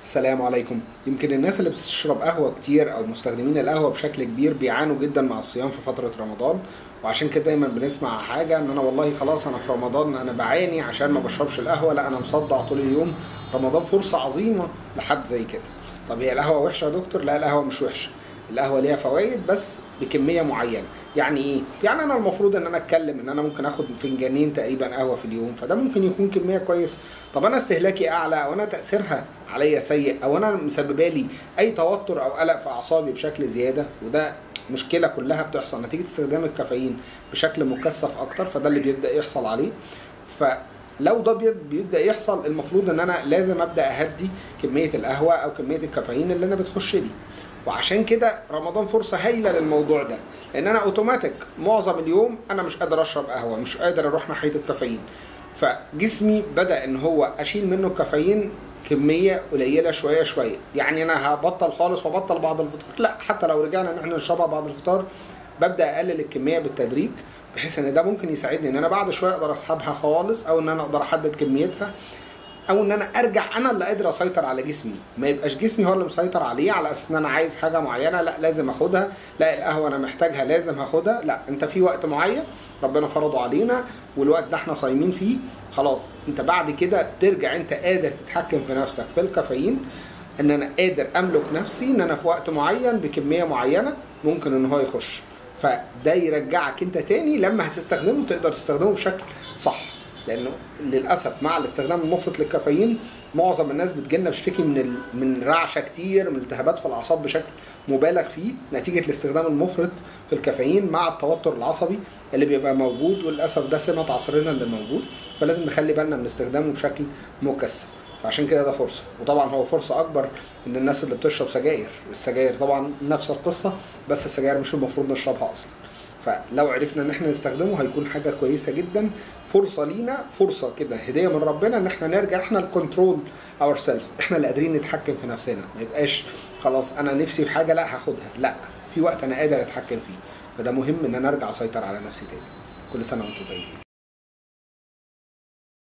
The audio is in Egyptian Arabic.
السلام عليكم يمكن الناس اللي بتشرب قهوة كتير أو مستخدمين القهوة بشكل كبير بيعانوا جدا مع الصيام في فترة رمضان وعشان كده دايما بنسمع حاجة إن أنا والله خلاص أنا في رمضان أنا بعاني عشان ما بشربش القهوة لا أنا مصدع طول اليوم رمضان فرصة عظيمة لحد زي كده طب هي القهوة وحشة يا دكتور؟ لا القهوة مش وحشة القهوة ليها فوائد بس بكمية معينة يعني ايه؟ يعني انا المفروض ان انا اتكلم ان انا ممكن اخد فنجانين تقريبا قهوه في اليوم فده ممكن يكون كميه كويسه طب انا استهلاكي اعلى او انا تاثيرها عليا سيء او انا مسببه لي اي توتر او قلق في اعصابي بشكل زياده وده مشكله كلها بتحصل نتيجه استخدام الكافيين بشكل مكثف اكتر فده اللي بيبدا يحصل عليه فلو ده بيبدا يحصل المفروض ان انا لازم ابدا اهدي كميه القهوه او كميه الكافيين اللي انا بتخش لي وعشان كده رمضان فرصة هايلة للموضوع ده لأن أنا أوتوماتيك معظم اليوم أنا مش قادر أشرب قهوة مش قادر أروح ناحية الكافيين فجسمي بدأ إن هو أشيل منه الكافيين كمية قليلة شوية شوية يعني أنا هبطل خالص وبطل بعد الفطار لا حتى لو رجعنا إن إحنا نشربها بعد الفطار ببدأ أقلل الكمية بالتدريج بحيث إن ده ممكن يساعدني إن أنا بعد شوية أقدر أسحبها خالص أو إن أنا أقدر أحدد كميتها او ان انا ارجع انا اللي قادر اسيطر على جسمي ما يبقاش جسمي هو اللي مسيطر عليه على اساس ان انا عايز حاجه معينه لا لازم اخدها لا القهوه انا محتاجها لازم هاخدها لا انت في وقت معين ربنا فرضه علينا والوقت ده احنا صايمين فيه خلاص انت بعد كده ترجع انت قادر تتحكم في نفسك في الكافيين ان انا قادر املك نفسي ان انا في وقت معين بكميه معينه ممكن ان هو يخش فده يرجعك انت تاني لما هتستخدمه تقدر تستخدمه بشكل صح لانه للاسف مع الاستخدام المفرط للكافيين معظم الناس بتجيلنا بتشتكي من ال... من رعشه كتير من التهابات في الاعصاب بشكل مبالغ فيه نتيجه الاستخدام المفرط في الكافيين مع التوتر العصبي اللي بيبقى موجود وللاسف ده سمه عصرنا اللي موجود فلازم نخلي بالنا من استخدامه بشكل مكثف فعشان كده ده فرصه وطبعا هو فرصه اكبر ان الناس اللي بتشرب سجاير السجاير طبعا نفس القصه بس السجاير مش المفروض نشربها اصلا فلو عرفنا ان احنا نستخدمه هيكون حاجه كويسه جدا فرصه لينا فرصه كده هديه من ربنا ان احنا نرجع احنا الكنترول اور سيلف احنا اللي قادرين نتحكم في نفسنا ما يبقاش خلاص انا نفسي في حاجه لا هاخدها لا في وقت انا قادر اتحكم فيه فده مهم ان انا ارجع اسيطر على نفسي تاني كل سنه وانتم طيبين